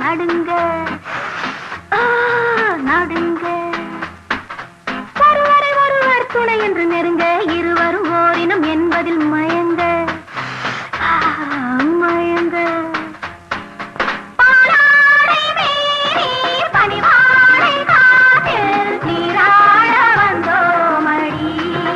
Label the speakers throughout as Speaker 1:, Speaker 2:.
Speaker 1: நடுங்க ஆ, நடுங்க ஒருவரை ஒருவர் துணை என்று நெருங்க இருவரும் ஓரினம் என்பதில் மயங்க ஆ, மயங்க பாலாடை மீறி பனிவாடை காற்றில் நீராட வந்தோமடி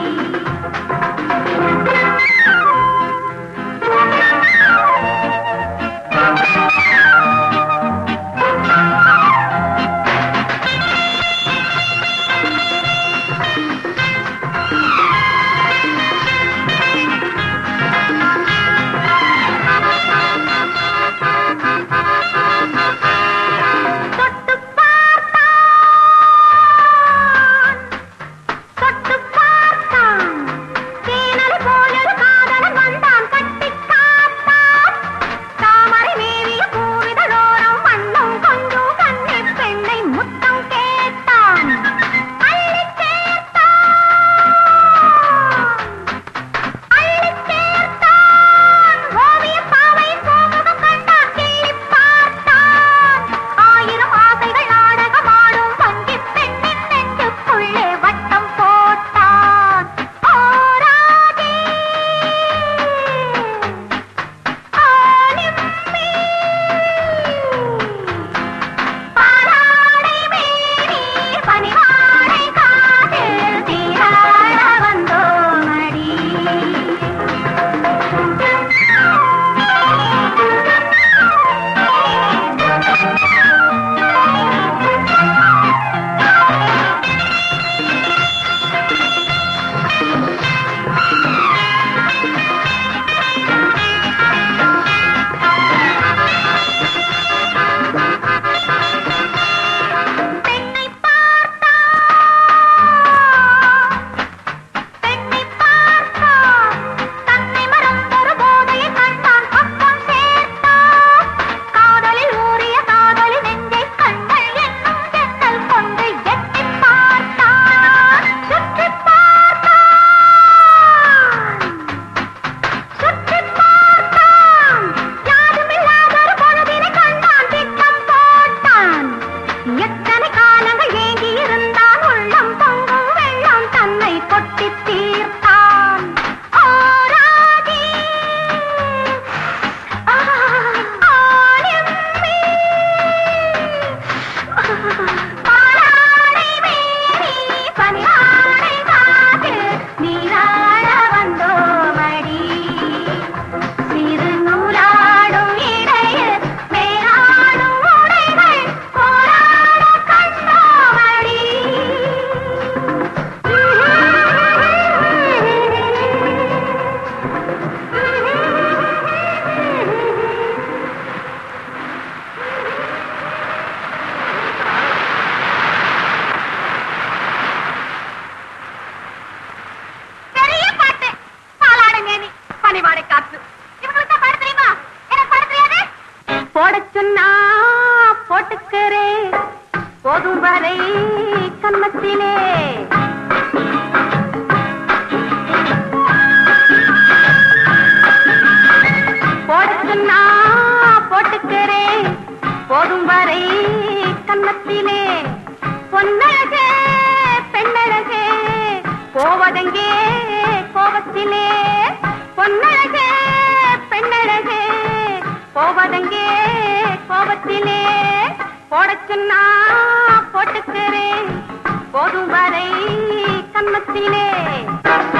Speaker 1: தொட்டு பார்த்தான் தொட்டு பார்த்தான் தேனலை போலொரு காதலன் வந்தான் கட்டிக் காத்தான் தாமரை மேவிய பூவிதழோரம் வண்ணம் கொஞ்சம் கண்ணிப் பெண்ணை முத்தம் கேட்டான் அள்ளிச் சேர்த்தான் அள்ளிச் சேர்த்தான் ஓவியப் பாவை பூமுகம் கண்டான் கிள்ளிப் பார்த்தான் ஆயிரம் ஆசைகள் நாடகமாடும் வங்கிப் பெண்ணின் நெஞ்சுக்குள்ளே வட்டம் போட்டான் ஓராதே ஆலிம்மி பாலாடை மீறி பனிவாடை காதில் தீராட வந்தோமடி பெண்ணை பார்த்தான் பெண்ணை பார்த்தான் தன்னை மறந்தொரு போதையை கண்டான் பக்கம் சேர்த்தான் காதலில் ஊறிய காதலி நெஞ்சை கண்கள் என்னும் ஜன்னல் கொண்டு எட்டிப் பார்த்தான் சுற்றிப் பார்த்தான் சுற்றிப் பார்த்தான் யாருமில்லாதொரு பொழுதினை கண்டான் திட்டம் போட்டான் எத்தனை காலங்கள் ஏங்கி இருந்தான் உள்ளம் பொங்கும் வெள்ளம் தன்னை கொட்டித் தீர்த்தான் ஓராதி ஆ, ஆலிம்மி. பாலாடை மீறி பனியாடை காதில் நீராட வந்தோமடி சிறு நூலாடும் இடையில் மேலாடும் உடைகள் போராட கண்டோமடி பெரிய பாட்டு பாலாடை மேனி பனிவாடை காத்து இவங்களுக்கு தான் பாட தெரியுமா எனக்கு பாட தெரியாது போடச் சொன்னா போட்டுக்கிறேன் போதும் வரை கன்னத்திலே போடச் சொன்னா போட்டுக்கிறேன் போதும் வரை கன்னத்திலே பொன்னழகே பெண்ணழகே போவதெங்கே கோபத்திலே பொன்னழகே பெண்ணழகே போவதெங்கே கோபத்திலே போடச் சொன்னா போட்டுக்கிறேன் போதும் வரை கன்னத்திலே